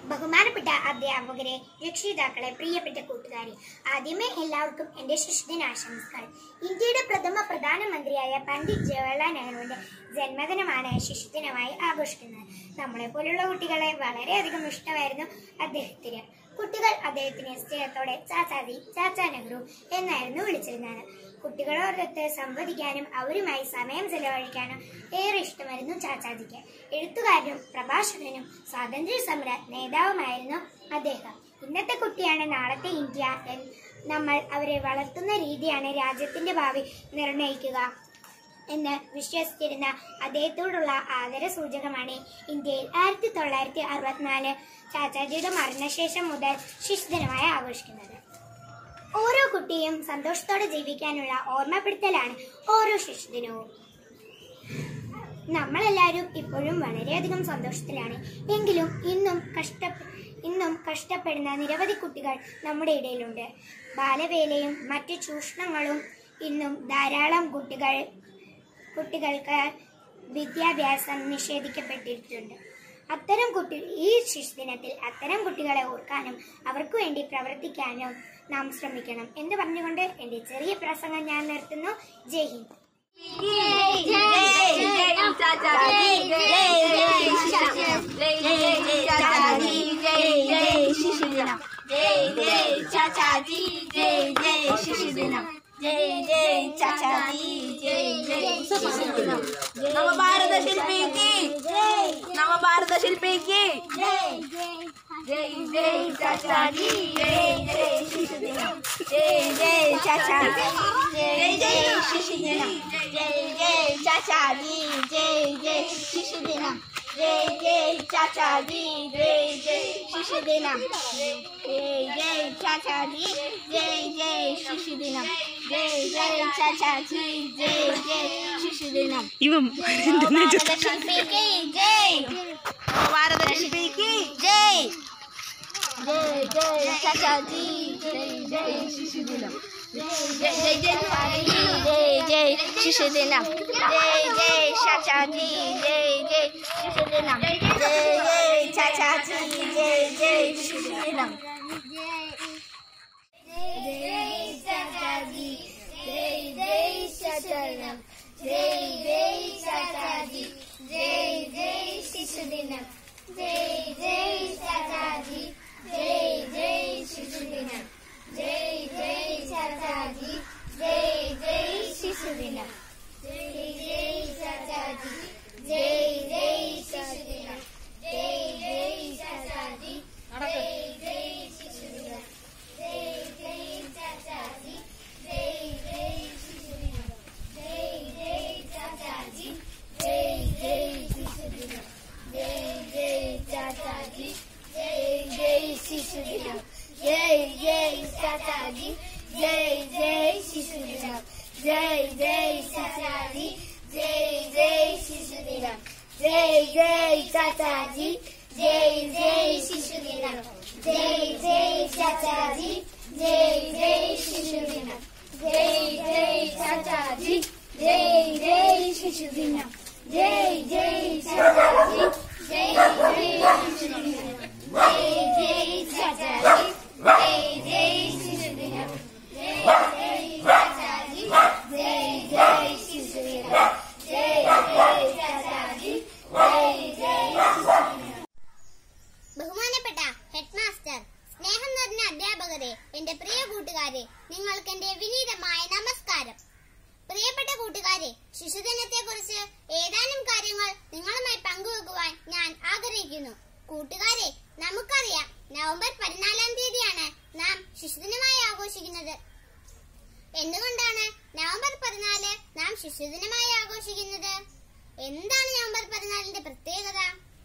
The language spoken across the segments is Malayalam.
ബഹുമാനപ്പെട്ട അധ്യാപകരെ രക്ഷിതാക്കളെ പ്രിയപ്പെട്ട കൂട്ടുകാരെ ആദ്യമേ എല്ലാവർക്കും എന്റെ ശിശുദിനാശംസകൾ ഇന്ത്യയുടെ പ്രഥമ പ്രധാനമന്ത്രിയായ പണ്ഡിറ്റ് ജവഹർലാൽ നെഹ്റുവിന്റെ ജന്മദിനമാണ് ശിശുദിനമായി ആഘോഷിക്കുന്നത് നമ്മളെ പോലുള്ള കുട്ടികളെ വളരെയധികം ഇഷ്ടമായിരുന്നു അദ്ദേഹത്തിന് കുട്ടികൾ അദ്ദേഹത്തിനെ സ്നേഹത്തോടെ ചാച്ചാദി ചാച്ചാ നെഹ്റു എന്നായിരുന്നു വിളിച്ചിരുന്നത് കുട്ടികളോടൊത്ത് സംവദിക്കാനും അവരുമായി സമയം ചെലവഴിക്കാനും ഏറെ ഇഷ്ടമായിരുന്നു ചാച്ചാജിക്ക് എഴുത്തുകാരനും പ്രഭാഷകനും സ്വാതന്ത്ര്യ സമര നേതാവുമായിരുന്നു അദ്ദേഹം ഇന്നത്തെ കുട്ടിയാണ് നാളത്തെ ഇന്ത്യ എന്ന് നമ്മൾ അവരെ വളർത്തുന്ന രീതിയാണ് രാജ്യത്തിന്റെ ഭാവി നിർണ്ണയിക്കുക എന്ന് വിശ്വസിച്ചിരുന്ന അദ്ദേഹത്തോടുള്ള ആദര സൂചകമാണ് ഇന്ത്യയിൽ ആയിരത്തി തൊള്ളായിരത്തി അറുപത്തിനാല് ചാച്ചാജിയുടെ മരണശേഷം മുതൽ ശിശുദിനമായി ആഘോഷിക്കുന്നത് ഓരോ കുട്ടിയും സന്തോഷത്തോടെ ജീവിക്കാനുള്ള ഓർമ്മപ്പെടുത്തലാണ് ഓരോ ശിശുദിനവും നമ്മളെല്ലാവരും ഇപ്പോഴും വളരെയധികം സന്തോഷത്തിലാണ് എങ്കിലും ഇന്നും കഷ്ട ഇന്നും കഷ്ടപ്പെടുന്ന നിരവധി കുട്ടികൾ നമ്മുടെ ഇടയിലുണ്ട് ബാലവേലയും മറ്റു ചൂഷണങ്ങളും ഇന്നും ധാരാളം കുട്ടികൾ കുട്ടികൾക്ക് വിദ്യാഭ്യാസം നിഷേധിക്കപ്പെട്ടിട്ടുണ്ട് അത്തരം കുട്ടി ഈ ശിശുദിനത്തിൽ അത്തരം കുട്ടികളെ ഓർക്കാനും അവർക്ക് വേണ്ടി പ്രവർത്തിക്കാനും നാം ശ്രമിക്കണം എന്ന് പറഞ്ഞുകൊണ്ട് എന്റെ ചെറിയ പ്രസംഗം ഞാൻ നിർത്തുന്നു ജയ് ഹിന്ദ് నవభారత శిల్పికి నవభారత శిల్పికి జై జై చాచాజీ జై జై శిశుదినం జై జై చాచాజీ జై జై శిశుదినం జై జై చాచాజీ జై జై శిశుదినం జై జై చాచాజీ జై జై శిశుదినం జై జై చాచాజీ జై జై శిశుదినం జై జై చాచాజీ జై జై శిశుదినం భారత శిల్పికి జై భారత శిల్పికి జై జై జై చాచాజీ జై జై శిశుదినం జై జై జై చాచాజీ జై జై శిశుదినం జై జై చాచాజీ జై జై శిశుదినం జై జై చాచాజీ జై జై శిశుదినం జై చాచాజీ జై జై శరణం జై జై చాచాజీ జై జై శిశుదినం జై జై చాచాజీ జై జై శిశుదినం జై జై చాచాజీ జై జై శిశుదినం జై జై చాచాజీ జై జై శిశుదినం జై జై చాచాజీ జై జై శిశుదినం జై జై చాచాజీ జై జై శిశుదినం జై జై చాచాజీ జై జై శిశుదినం జై జై చాచాజీ జై జై శిశుదినం జై జై చాచాజీ జై జై శిశుదినం జై జై చాచాజీ జై జై శిశుదినం జై జై చాచాజీ జై జై శిశుదినం జై జై చాచాజీ జై జై శిశుదినం జై జై చాచాజీ జై జై శిశుదినం జై జై చాచాజీ జై జై శిశుదినం జై జై చాచాజీ జై జై శిశుదినం జై జై చాచాజీ జై జై శిశుదినం జై జై చాచాజీ జై జై శిశుదినం ബഹുമാനപ്പെട്ട ഹെഡ് മാസ്റ്റർ സ്നേഹം നിറഞ്ഞ അധ്യാപകരെ എന്റെ പ്രിയ കൂട്ടുകാരെ നിങ്ങൾക്ക് എന്റെ വിനീതമായ നമസ്കാരം പ്രിയപ്പെട്ട കൂട്ടുകാരെ ശിശുദിനത്തെ കുറിച്ച് ഏതാനും കാര്യങ്ങൾ നിങ്ങളുമായി പങ്കുവെക്കുവാൻ ഞാൻ ആഗ്രഹിക്കുന്നു കൂട്ടുകാരെ നമുക്കറിയാം നവംബർ പതിനാലാം തീയതിയാണ് നാം ശിശുദിനമായി ആഘോഷിക്കുന്നത് എന്തുകൊണ്ടാണ് നവംബർ പതിനാല് നാം ശിശുദിനമായി ആഘോഷിക്കുന്നത് എന്താണ് നവംബർ പതിനാലിന്റെ പ്രത്യേകത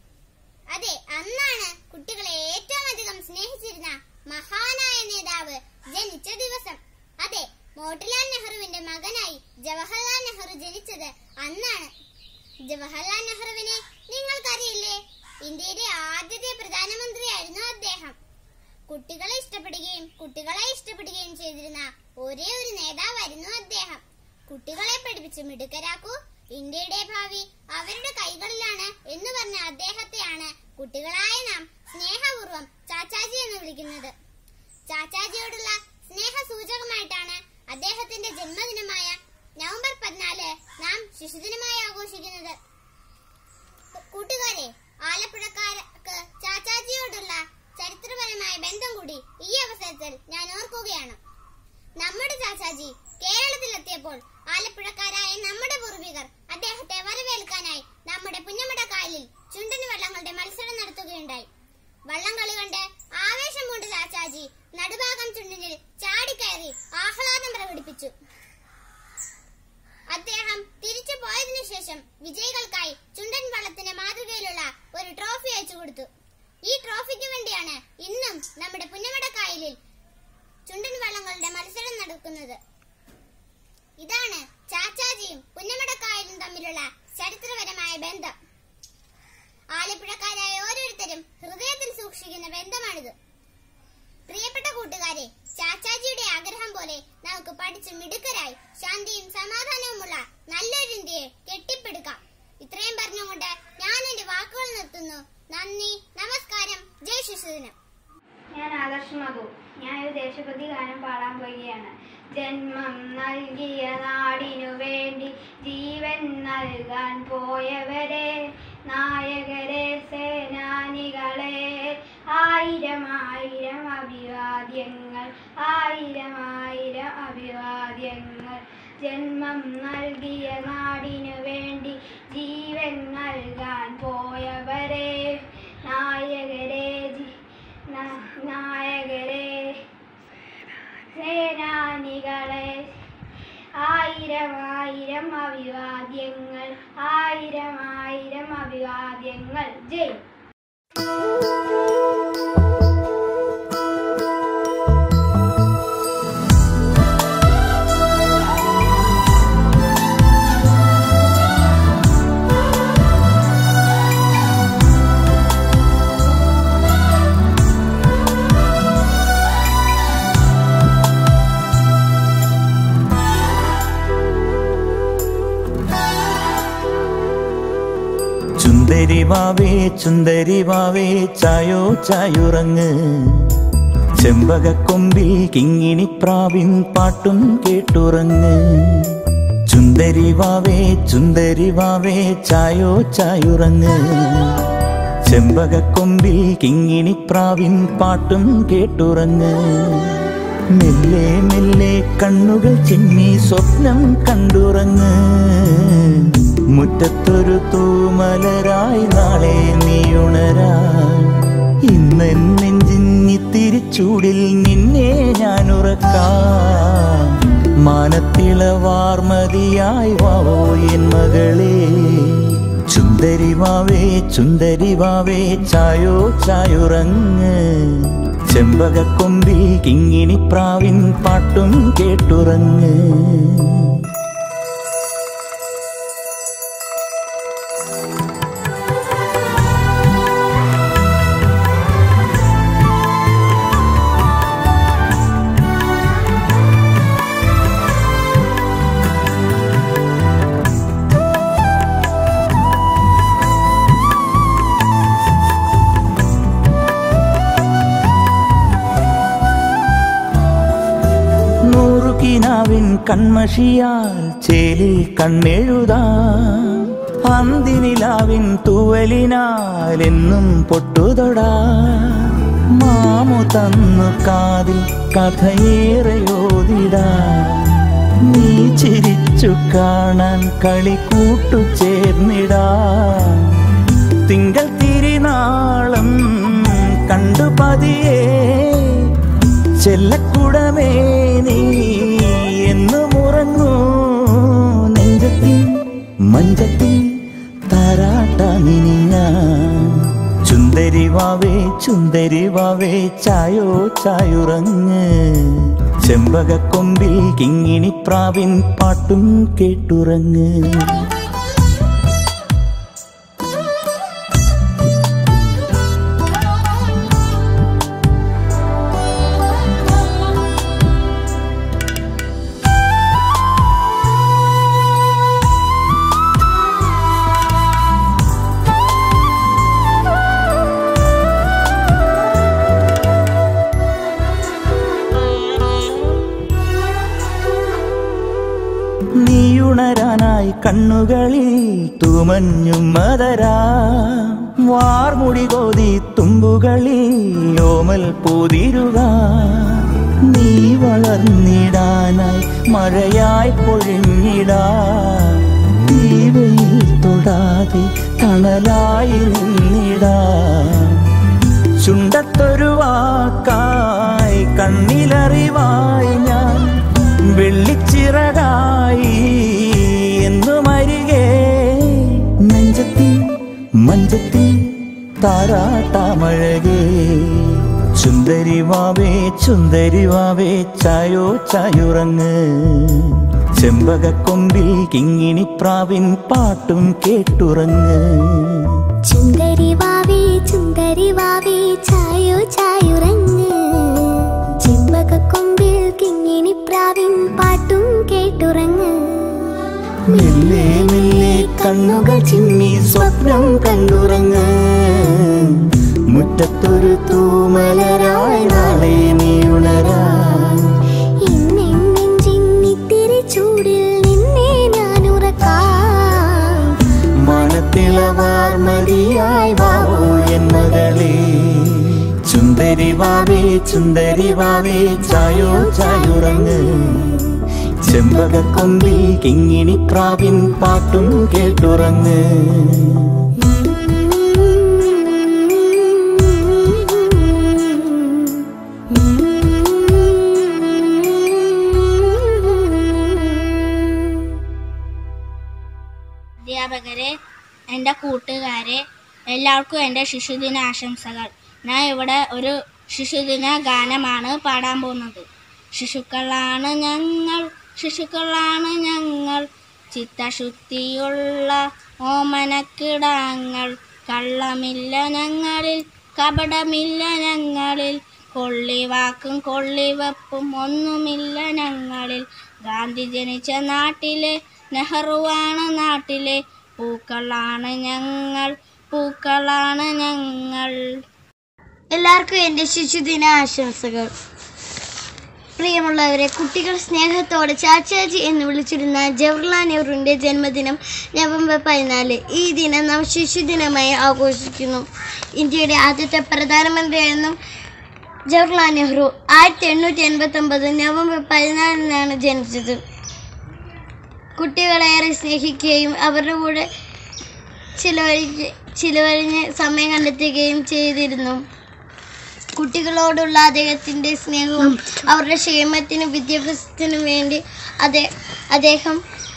അതെ അന്നാണ് കുട്ടികളെ ഏറ്റവും അധികം സ്നേഹിച്ചിരുന്ന മഹാനായ നേതാവ് ജനിച്ച ദിവസം അതെ മോട്ടിലാൽ നെഹ്റുവിന്റെ മകനായി ജവഹർലാൽ നെഹ്റു ജനിച്ചത് അന്നാണ് ജവഹർലാൽ നെഹ്റുവിനെ നിങ്ങൾക്കറിയില്ലേ ഇന്ത്യയുടെ ആദ്യത്തെ പ്രധാനമന്ത്രിയായിരുന്നു അദ്ദേഹം കുട്ടികളെ ഇഷ്ടപ്പെടുകയും കുട്ടികളെ ഇഷ്ടപ്പെടുകയും ചെയ്തിരുന്ന ഒരേ ഒരു നേതാവായിരുന്നു അദ്ദേഹം കുട്ടികളെ പഠിപ്പിച്ച് മിടുക്കരാക്കൂ ഇന്ത്യയുടെ ഭാവി അവരുടെ കൈകളിലാണ് എന്ന് പറഞ്ഞ അദ്ദേഹത്തെയാണ് കുട്ടികളായ നാം സ്നേഹപൂർവ്വം സ്നേഹപൂർവ്വം ചാച്ചാജി എന്ന് വിളിക്കുന്നത് ചാച്ചാജിയോടുള്ള സ്നേഹസൂചകമായിട്ടാണ് അദ്ദേഹത്തിന്റെ ജന്മദിനമായ നവംബർ പതിനാല് നാം ശിശുദിനമായി ആഘോഷിക്കുന്നത് കൂട്ടുകാരെ ആലപ്പുഴക്കാർക്ക് ചാച്ചാജിയോടുള്ള ചരിത്രപരമായ ബന്ധം കൂടി ഈ അവസരത്തിൽ ഞാൻ ഓർക്കുകയാണ് നമ്മുടെ ചാച്ചാജി കേരളത്തിലെത്തിയപ്പോൾ ആലപ്പുഴക്കാരായ നമ്മുടെ പൂർവികർ അദ്ദേഹത്തെ വരവേൽക്കാനായി നമ്മുടെ പുന്നമട കായലിൽ ചുണ്ടന് വള്ളങ്ങളുടെ മത്സരം നടത്തുകയുണ്ടായി വള്ളംകളി കണ്ട് ആവേശം കൊണ്ട് ചാച്ചാജി നടുഭാഗം ചുണ്ടനിൽ ചാടിക്കയറി ആഹ്ലാദം പ്രകടിപ്പിച്ചു അദ്ദേഹം തിരിച്ചു പോയതിനു ശേഷം വിജയികൾക്കായി ചുണ്ടൻ വള്ളത്തിന്റെ മാതൃകയിലുള്ള ഒരു ട്രോഫി അയച്ചു കൊടുത്തു ഈ ട്രോഫിക്ക് വേണ്ടിയാണ് ഇന്നും നമ്മുടെ പുന്നമട കായലിൽ ചുണ്ടൻ വള്ളങ്ങളുടെ മത്സരം നടക്കുന്നത് ഇതാണ് ചാച്ചാജിയും പുന്നമടക്കായലും തമ്മിലുള്ള ചരിത്രപരമായ ബന്ധം ആലപ്പുഴക്കാരായ ഓരോരുത്തരും ഹൃദയത്തിൽ സൂക്ഷിക്കുന്ന ബന്ധമാണിത് പ്രിയപ്പെട്ട കൂട്ടുകാരെ ചാച്ചാജിയുടെ ആഗ്രഹം പോലെ നമുക്ക് പഠിച്ച് മിടുക്കരായി ശാന്തിയും സമാധാനവുമുള്ള നല്ലൊരു ഇന്ത്യയെ കെട്ടിപ്പടുക്കാം ഇത്രയും പറഞ്ഞുകൊണ്ട് ഞാൻ എന്റെ വാക്കുകൾ നിർത്തുന്നു നന്ദി നമസ്കാരം ജയ് ശിശുദിനം ഞാൻ ആദർശ് മധു ഞാൻ ഒരു ദേശഭക്തി ഗാനം പാടാൻ പോവുകയാണ് ജന്മം നൽകിയ നാടിനു വേണ്ടി ജീവൻ നൽകാൻ പോയവരെ നായകരെ സേനാനികളെ ആയിരം ആയിരം അഭിവാദ്യങ്ങൾ ആയിരം ആയിരം അഭിവാദ്യങ്ങൾ ജന്മം നൽകിയ നാടിനു വേണ്ടി ജീവൻ നൽകാൻ പോയവരെ നായകരെ ജി- ന- നായകരെ സേനാനികളെ ആയിരം ആയിരം അഭിവാദ്യങ്ങൾ ആയിരം ആയിരം അഭിവാദ്യങ്ങൾ ജയ് ചുന്ദരി വാവേ ചുന്ദരി വാവേ ചായോ ചായുറങ്ങ് ചെമ്പകക്കൊമ്പിൽ കിങ്ങിണി പ്രാവിൻ പാട്ടും കേട്ടുറങ്ങ് ചുന്ദരി വാവേ ചുന്ദരി വാവേ ചായോ ചായുറങ്ങ് ചെമ്പകക്കൊമ്പിൽ കിങ്ങിണി പ്രാവിൻ പാട്ടും കേട്ടുറങ്ങ് മെല്ലെ മെല്ലെ കണ്ണുകൾ ചിമ്മി സ്വപ്നം കണ്ടുറങ്ങ് മുറ്റത്തൊരു തൂമലരായി നാളെ നീയുണരാ ഇന്ന് നെഞ്ചിഞ്ഞി തിരിച്ചൂടിൽ നിന്നെ ഞാൻ ഉറക്കാം മാനത്തിളവാർമതിയായി വാവോ എൻ മകളെ ചുന്ദരി വാവേ ചുന്ദരി വാവേ ചായോ ചായുറങ്ങ് ചെമ്പകക്കൊമ്പിൽ കിങ്ങിണി പ്രാവിൻ പാട്ടും കേട്ടുറങ്ങ് നൂറുകിനാവിൻ കൺമഷിയാൽ ചേലിൽ കണ്ണെഴുതാ അന്തിനിലാവിൻ തൂവലിനാൽ എന്നും പൊട്ടുതൊടാ മാമു തന്നു കാതിൽ കഥയേറെ ഓതിടാ നീ ചിരിച്ചു കാണാൻ കളി കൂട്ടു ചേർന്നിടാ തിങ്കൾ തിരിനാളം കണ്ടു പതിയേ ചെല്ലക്കുടമേ നീ എന്നും ഉറങ്ങൂ നെഞ്ചത്തിൽ മഞ്ചത്തിൽ താരാട്ടാനിനി ഞാൻ ചുന്ദരി വാവേ ചുന്ദരി വാവേ ചായോ ചായുറങ്ങ് ചെമ്പകക്കൊമ്പിൽ കിങ്ങിണി പ്രാവിൻ പാട്ടും കേട്ടുറങ്ങ് കണ്ണുകളിൽ തൂമഞ്ഞും മതരാ വാർമുടി കോതി തുമ്പുകളിൽ ഓമൽ പൂതിരുക നീ വളർന്നിടാനായി മഴയായി പൊഴിഞ്ഞിടാ തീവയിൽ തൊടാതെ തണലായി നിന്നിടാ ചുണ്ടത്തൊരു വാക്കായി കണ്ണിലറിവായി ഞാൻ വെള്ളിച്ചിറകായി എന്നും അരികെ നെഞ്ചത്തി മഞ്ചത്തി താരാട്ടാമഴകേ ചുന്ദരി വാവേ ചുന്ദരി വാവേ ചായോ ചായുറങ്ങ് ചെമ്പകക്കൊമ്പിൽ കിങ്ങിണിപ്രാവിൻ പാട്ടും കേട്ടുറങ്ങ് ചുന്ദരി വാവേ ചുന്ദരി വാവേ ചായോ ചായുറങ്ങ് ചെമ്പകക്കൊമ്പിൽ കിങ്ങിണി പ്രാവിൻ പാട്ടും കേട്ടുറങ്ങ് മെല്ലെ മെല്ലെ കണ്ണുകൾ ചിമ്മി സ്വപ്നം കണ്ടുറങ്ങ് മുറ്റത്തൊരു തൂമലരായി നാളെ നീ ഉണരാ ഇന്നെഞ്ചിന്നിത്തിരി ചൂടിൽ നിന്നെ ഞാൻ ഉറക്കാം മനത്തിളവാർ മതിയായി വാവോ എൻ മകളെ ചുന്ദരി വാവേ ചുന്ദരി വാവേ ചായോ ചായുറങ്ങ് ചെമ്പകക്കൊമ്പിൽ കിങ്ങിണിപ്രാവിൻ പാട്ടും കേട്ടുറങ്ങ് അധ്യാപകരെ എൻ്റെ കൂട്ടുകാരെ എല്ലാവർക്കും എൻ്റെ ശിശുദിന ആശംസകൾ ഞാൻ ഇവിടെ ഒരു ശിശുദിന ഗാനമാണ് പാടാൻ പോകുന്നത് ശിശുക്കളാണ് ഞങ്ങൾ ശിശുക്കളാണ് ഞങ്ങൾ ചിത്തശുദ്ധിയുള്ള ഓമനക്കിടാങ്ങൾ കള്ളമില്ല ഞങ്ങളിൽ കപടമില്ല ഞങ്ങളിൽ കൊള്ളിവാക്കും കൊള്ളിവെപ്പും ഒന്നുമില്ല ഞങ്ങളിൽ ഗാന്ധി ജനിച്ച നാട്ടിലെ നെഹ്റുവാണ് നാട്ടിലെ പൂക്കളാണ് ഞങ്ങൾ പൂക്കളാണ് ഞങ്ങൾ എല്ലാവർക്കും എൻ്റെ ശിശുദിന ആശംസകൾ പ്രിയമുള്ളവരെ കുട്ടികൾ സ്നേഹത്തോടെ ചാച്ചാജി എന്ന് വിളിച്ചിരുന്ന ജവഹർലാൽ നെഹ്റുവിൻ്റെ ജന്മദിനം നവംബർ പതിനാല് ഈ ദിനം നാം ശിശുദിനമായി ആഘോഷിക്കുന്നു ഇന്ത്യയുടെ ആദ്യത്തെ പ്രധാനമന്ത്രിയായിരുന്നു ജവഹർലാൽ നെഹ്റു ആയിരത്തി എണ്ണൂറ്റി എൺപത്തി ഒമ്പത് നവംബർ പതിനാലിനാണ് ജനിച്ചത് കുട്ടികളേറെ സ്നേഹിക്കുകയും അവരുടെ കൂടെ ചിലവഴിച്ച് ചിലവഴിഞ്ഞ് സമയം കണ്ടെത്തുകയും ചെയ്തിരുന്നു കുട്ടികളോടുള്ള അദ്ദേഹത്തിൻ്റെ സ്നേഹവും അവരുടെ ക്ഷേമത്തിനും വിദ്യാഭ്യാസത്തിനും വേണ്ടി അതെ അദ്ദേഹം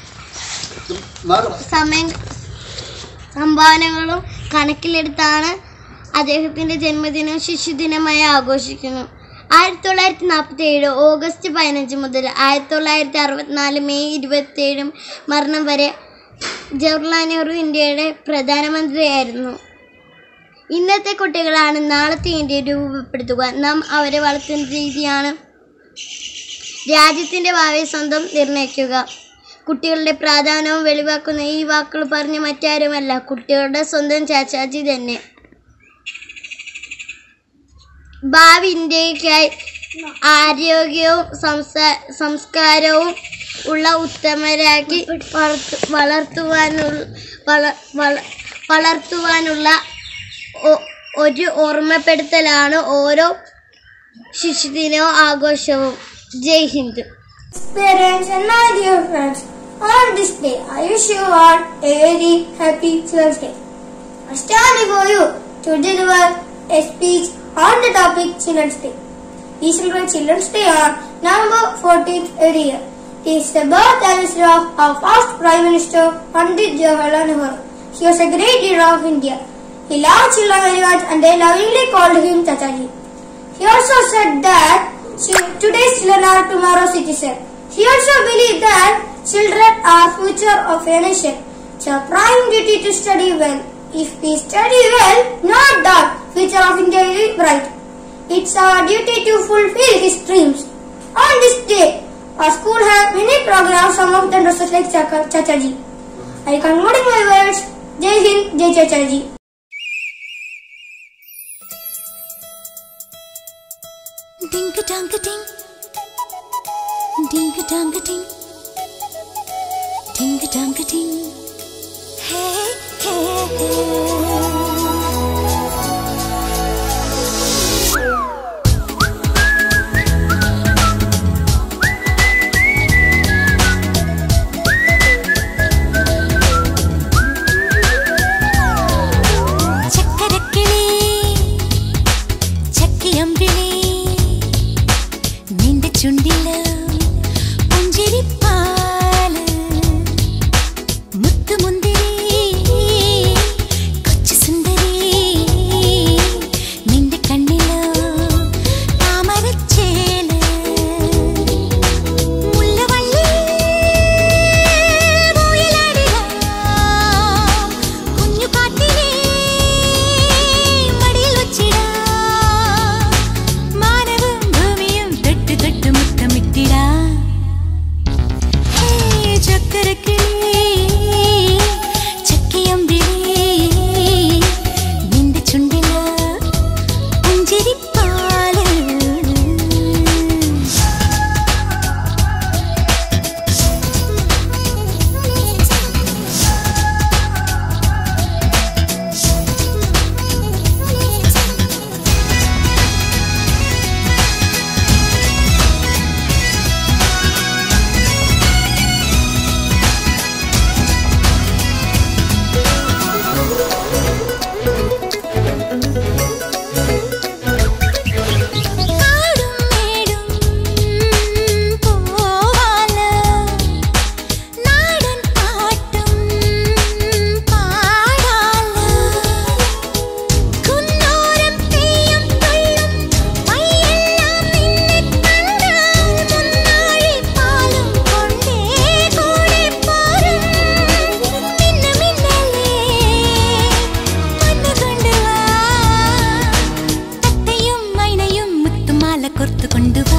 സമയം സംഭാവനകളും കണക്കിലെടുത്താണ് അദ്ദേഹത്തിൻ്റെ ജന്മദിനം ശിശുദിനമായി ആഘോഷിക്കുന്നു ആയിരത്തി തൊള്ളായിരത്തി നാൽപ്പത്തി ഏഴ് ഓഗസ്റ്റ് പതിനഞ്ച് മുതൽ ആയിരത്തി തൊള്ളായിരത്തി അറുപത്തിനാല് മെയ് ഇരുപത്തിയേഴും മരണം വരെ ജവഹർലാൽ നെഹ്റു ഇന്ത്യയുടെ പ്രധാനമന്ത്രിയായിരുന്നു ഇന്നത്തെ കുട്ടികളാണ് നാളത്തെ ഇന്ത്യ രൂപപ്പെടുത്തുക നാം അവരെ വളർത്തുന്ന രീതിയാണ് രാജ്യത്തിൻ്റെ ഭാവി സ്വന്തം നിർണ്ണയിക്കുക കുട്ടികളുടെ പ്രാധാന്യവും വെളിവാക്കുന്ന ഈ വാക്കുകൾ പറഞ്ഞ മറ്റാരുമല്ല കുട്ടികളുടെ സ്വന്തം ചാച്ചാജി തന്നെ ഭാവി ഇന്ത്യയ്ക്കായി ആരോഗ്യവും സംസാ സംസ്കാരവും ഉള്ള ഉത്തമരാക്കി വളർത്തു വളർത്തുവാനുള്ള വള- വള- വളർത്തുവാനുള്ള ഒ- ഒരു ഓർമ്മപ്പെടുത്തലാണ് ഓരോ ശിശുദിനവും ആഘോഷവും Jai Hind Parents and my dear friends, on this day I wish you all a very happy Children's Day. I stand before you to deliver a speech on the topic Children's Day. We celebrate Children's Day on November 14th every year. It is the birth anniversary of our first Prime Minister Pandit Jawaharlal Nehru. He was a great leader of India. He loved children very much and they lovingly called him Chachaji. He also said that chi- today's children are tomorrow's citizens. He also believed that children are future of a nation. It's our prime duty to study well. If we study well, no doubt future of India will be bright. It's our duty to fulfill his dreams. On this day, our school have many programs, some of them just like Chaka- Chachaji. I conclude my words. Jai Hind, Jai Chachaji. Ding dong ding. Ding dong ding. ടിങ്ക് ടാങ്ക് ടിങ് ഹേ ഹേ ഹേ ചക്കരക്കിളി ചക്കിയമ്പിളി നിന്റെ ചുണ്ടില് പുഞ്ചിരിപ്പാല് മുത്തുമുന്തിരി കൊച്ചു സുന്ദരി നിന്റെ കണ്ണില് താമരച്ചേല് മുല്ലവള്ളി ഊയലാടുക കുഞ്ഞു കാട്ടിനെ മടിയിൽ വച്ചിടാ മാനവും ഭൂമിയും തൊട്ട് തൊട്ട് മുത്തമിട്ടിടാ ഹേ ചക്കരക്കിളി ചക്കിയമ്പിളി നിന്റെ ചുണ്ടില് പുഞ്ചിരിപ്പാല് കാടും മേടും പോവാല് നാടൻ പാട്ടും പാടാല് കുന്നോരം തെയ്യം തുള്ളും മൈയെല്ലാം നിന്നെ കണ്ടാൽ മുന്നാഴി പാലും കൊണ്ടേ കൂടെ പോരും മിന്നു മിന്നലേ പൊന്നുകൊണ്ടുവാ തത്തയും മൈനയും മുത്തുമാല കൊർത്തു കൊണ്ടുവാ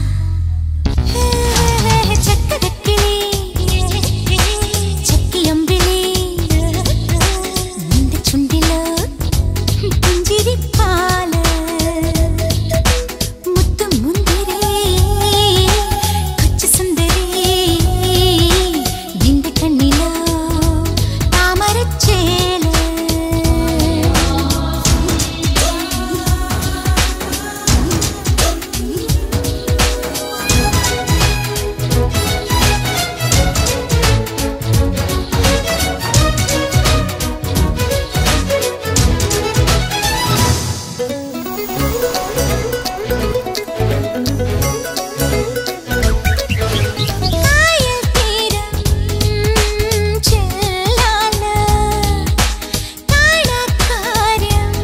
ചക്കരക്കിളി ചക്കിയമ്പിളി നിന്റെ ചുണ്ടില് പുഞ്ചിരിപ്പാല് മുത്തുമുന്തിരി കൊച്ചു സുന്ദരി നിന്റെ കണ്ണിലോ താമരച്ചേല് കായൽ തീരം ചെല്ലാന് കാണാക്കാര്യം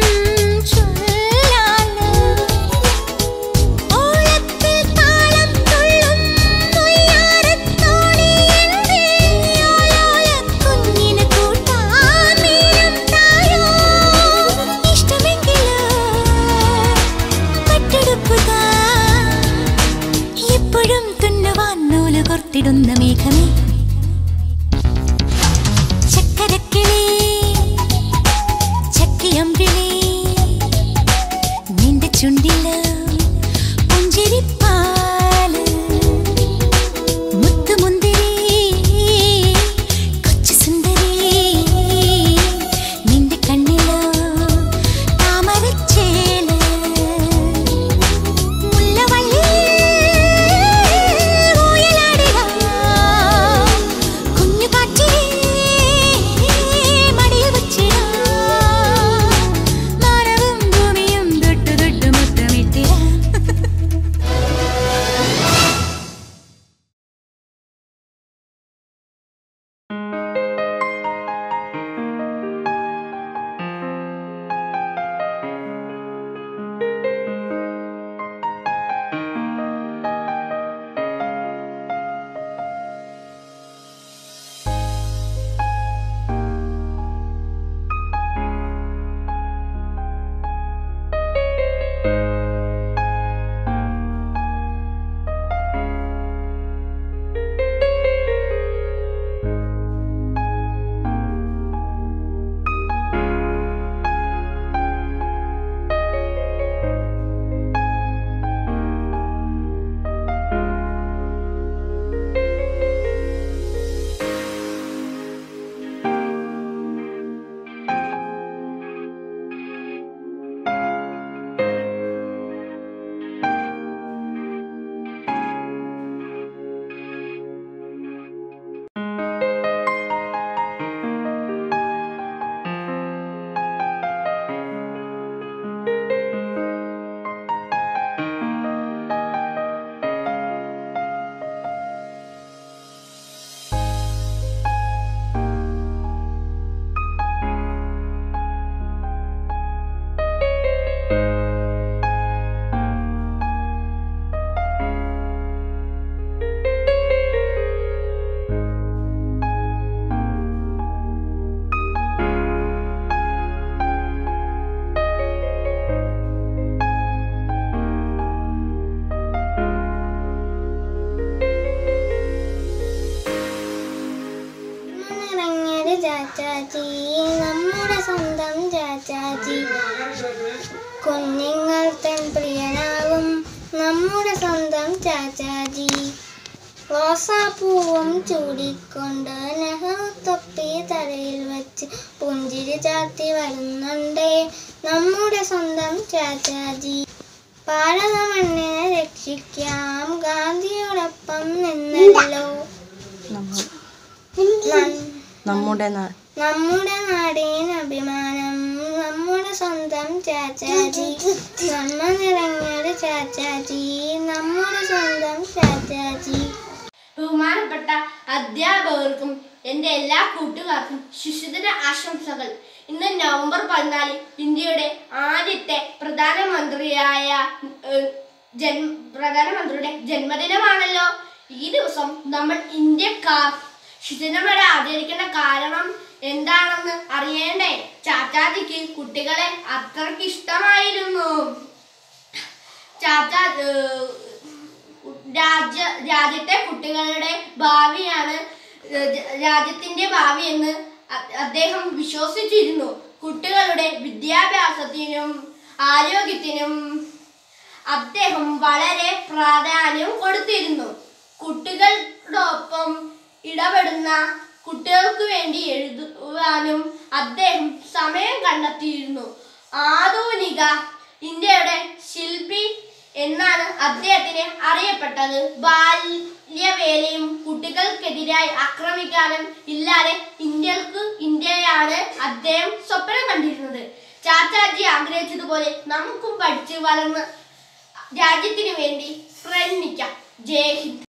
ചൊല്ലാന് ഓളത്തിൽ താളം തുള്ളും മൊയ്യാരത്തോണി എന്റെ ഓലോല കുഞ്ഞിന് കൂട്ടാൻ നീയും തായോ ഇഷ്ടമെങ്കിലോ പട്ടെടുക്കുക എപ്പോഴും തുന്നുവാൻ നൂല് കോർത്തിടുന്ന മേഘമേ ചക്കരക്കിളി ചക്കിയമ്പിളി നിന്റെ ചുണ്ടില് പുഞ്ചിരിപ്പാല് മുത്തുമുന്തിരി കൊച്ചു സുന്ദരി നിന്റെ കണ്ണിലോ താമരച്ചേല് മുല്ലവള്ളി ഊയലാടുക കുഞ്ഞുങ്ങൾ തൻ പ്രിയനാകും നമ്മുടെ സ്വന്തം ചാച്ചാജി റോസാപ്പൂവും ചൂടിക്കൊണ്ട് നെഹ്റു തൊപ്പി തലയിൽ വെച്ച് പുഞ്ചിരി ചാർത്തി വരുന്നുണ്ടേ നമ്മുടെ സ്വന്തം ചാച്ചാജി ഭാരത മണ്ണിനെ രക്ഷിക്കാം ഗാന്ധിയോടൊപ്പം നിന്നല്ലോ നം- നമ്മുടെ നാട് നമ്മുടെ നാടിന് അഭിമാനം നമ്മുടെ സ്വന്തം ചാച്ചാജി നന്മ നിറഞ്ഞൊരു ചാച്ചാജി നമ്മുടെ സ്വന്തം ചാച്ചാജി ബഹുമാനപ്പെട്ട അധ്യാപകർക്കും എൻ്റെ എല്ലാ കൂട്ടുകാർക്കും ശിശുദിന ആശംസകൾ ഇന്ന് നവംബർ പതിനാല് ഇന്ത്യയുടെ ആദ്യത്തെ പ്രധാനമന്ത്രിയായ ഏഹ്, ജൻ പ്രധാനമന്ത്രിയുടെ ജന്മദിനമാണല്ലോ ഈ ദിവസം നമ്മൾ ഇന്ത്യക്കാർ ശിശുദിനമേള ആചരിക്കുന്ന കാരണം എന്താണെന്ന് അറിയേണ്ടേ ചാച്ചാജിക്ക് കുട്ടികളെ അത്രയ്ക്ക് ഇഷ്ടമായിരുന്നു ചാച്ച ഏഹ്, രാജ്യ രാജ്യത്തെ കുട്ടികളുടെ ഭാവിയാണ് ഏഹ്, ജ- രാജ്യത്തിന്റെ ഭാവി എന്ന് അ- അദ്ദേഹം വിശ്വസിച്ചിരുന്നു കുട്ടികളുടെ വിദ്യാഭ്യാസത്തിനും ആരോഗ്യത്തിനും അദ്ദേഹം വളരെ പ്രാധാന്യം കൊടുത്തിരുന്നു കുട്ടികളോടൊപ്പം ഇടപെടുന്ന കുട്ടികൾക്ക് വേണ്ടി എഴുതുവാനും അദ്ദേഹം സമയം കണ്ടെത്തിയിരുന്നു ആധുനിക ഇന്ത്യയുടെ ശില്പി എന്നാണ് അദ്ദേഹത്തിന് അറിയപ്പെട്ടത് ബാല്യവേലയും കുട്ടികൾക്കെതിരായി ആക്രമിക്കാനും ഇല്ലാതെ ഇന്ത്യക്ക് ഇന്ത്യയാണ് അദ്ദേഹം സ്വപ്നം കണ്ടിരുന്നത് ചാച്ചാജി ആഗ്രഹിച്ചതുപോലെ നമുക്കും പഠിച്ച് വളർന്ന് രാജ്യത്തിന് വേണ്ടി പ്രയത്നിക്കാം ജയ് ഹിന്ദ്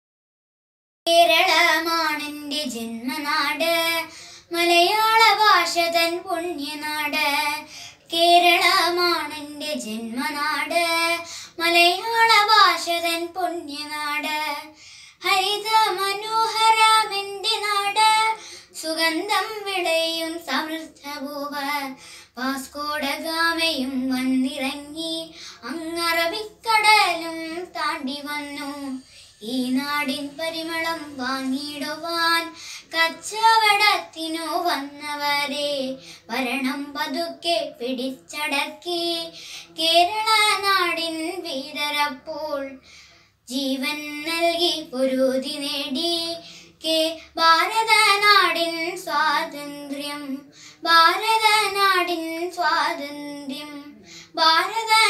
കേരളമാണെന്റെ ജന്മനാട് മലയാള ഭാഷ തൻ പുണ്യനാട് കേരളമാണെന്റെ ജന്മനാട് മലയാള ഭാഷ തൻ പുണ്യനാട് ഹരിത മനോഹരമെന്റെ നാട് സുഗന്ധം വിളയും സമൃദ്ധഭൂവ വാസ്കോടഗാമയും വന്നിറങ്ങി അങ്ങറബിക്കടലും താണ്ടി വന്നു ഈ നാടിൻ പരിമളം വാങ്ങിയിടുവാൻ കച്ചവടത്തിനു വന്നവരെ ഭരണം പതുക്കെ പിടിച്ചടക്കി കേരള നാടിൻ വീരരപ്പോൾ ജീവൻ നൽകി പൊരുതി നേടി കെ ഭാരത നാടിൻ സ്വാതന്ത്ര്യം ഭാരത നാടിൻ സ്വാതന്ത്ര്യം ഭാരത